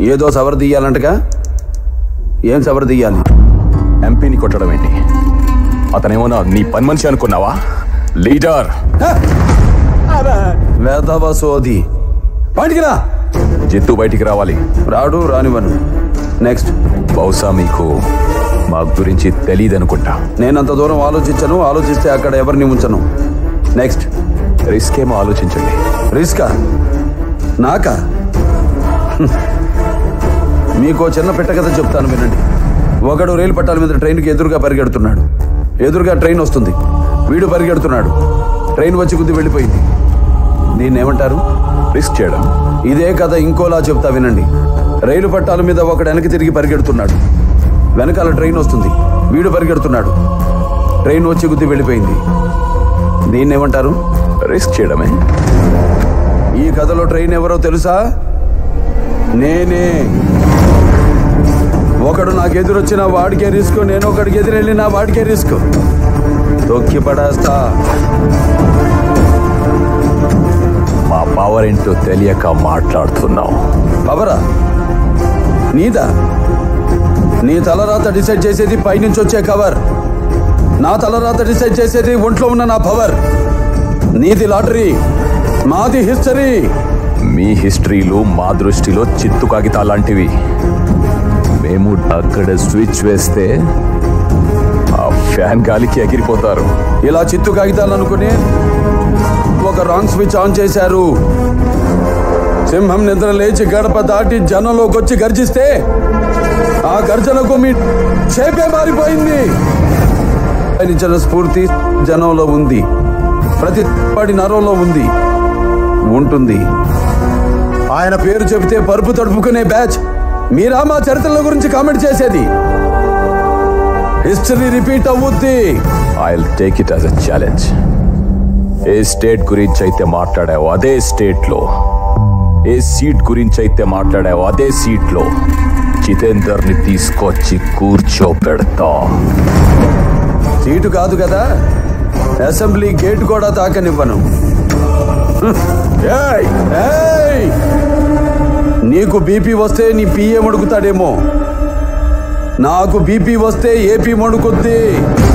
ఏదో సవర తీయాలంటగా ఏం సవర తీయాలి ఎంపీని కొట్టడం ఏంటి అతనేమన్నా నీ పని మనిషి అనుకున్నావా లీడర్ వేదవ సోది బయటికి రా జిత్తు బయటికి రావాలి రాడు రానివ్వను నెక్స్ట్ బహుశా మీకు మా గురించి తెలియదనుకుంటా నేనంత దూరం ఆలోచించను ఆలోచిస్తే అక్కడ ఎవరిని ఉంచను నెక్స్ట్ రిస్క్ ఏమో ఆలోచించండి రిస్కా నాకా హ్మ్. మీకో చిన్న పెట్ట కథ చెప్తాను వినండి ఒకడు రైలు పట్టాల మీద ట్రైన్కి ఎదురుగా పరిగెడుతున్నాడు ఎదురుగా ట్రైన్ వస్తుంది వీడు పరిగెడుతున్నాడు ట్రైన్ వచ్చి గుద్ది వెళ్ళిపోయింది దీన్ని ఏమంటారు రిస్క్ చేయడం ఇదే కథ ఇంకోలా చెప్తా వినండి రైలు పట్టాల మీద ఒకడు వెనక్కి తిరిగి పరిగెడుతున్నాడు వెనకాల ట్రైన్ వస్తుంది వీడు పరిగెడుతున్నాడు ట్రైన్ వచ్చి గుద్ది వెళ్ళిపోయింది దీన్ని ఏమంటారు రిస్క్ చేయడమే ఈ కథలో ట్రైన్ ఎవరో తెలుసా నేనే ఒకడు నాకు ఎదురొచ్చిన వాడికే రిస్క్ నేను ఒకడికి ఎదురెళ్ళిన వాడికే రిస్క్ తొక్కి పడేస్తా మా పవర్ ఏంటో తెలియక మాట్లాడుతున్నావు పవరా నీదా నీ తలరాత డిసైడ్ చేసేది పైనుంచి వచ్చే కవర్ నా తలరాత డిసైడ్ చేసేది ఒంట్లో ఉన్న నా పవర్ నీది లాటరీ మాది హిస్టరీ మీ హిస్టరీలు మా దృష్టిలో చిత్తు కాగితాలు లాంటివి మేము అక్కడ స్విచ్ వేస్తే ఆ ఫ్యాన్ గాలికి ఎగిరిపోతారు ఇలా చిత్తు కాగితాలు అనుకుని ఒక రాంగ్ స్విచ్ ఆన్ చేశారు సింహం నిద్ర లేచి గడప దాటి జనంలోకి వచ్చి గర్జిస్తే ఆ గర్జనకు మీ చేపే మారిపోయింది పయనించిన స్ఫూర్తి జనంలో ఉంది ప్రతి పడి నరంలో ఉంది ఉంటుంది ఆయన పేరు చెబితే పరుపు తడుపుకునే బ్యాచ్ మీరా మా చరిత్రల గురించి కామెంట్ చేసేది హిస్టరీ రిపీట్ అవుద్ది I take it as a challenge ఏ స్టేట్ గురించి అయితే మాట్లాడావో అదే స్టేట్ లో ఏ సీట్ గురించి అయితే మాట్లాడావో అదే సీట్ లో జితేందర్ ని తీసుకొచ్చి కూర్చోపెడతా సీటు కాదు కదా అసెంబ్లీ గేట్ కూడా తాకనివ్వను ఏయ్! ఏయ్! నీకు బీపీ వస్తే నీ పిఏ మడుగుతాడేమో నాకు బీపీ వస్తే ఏపీ మడుకుద్ది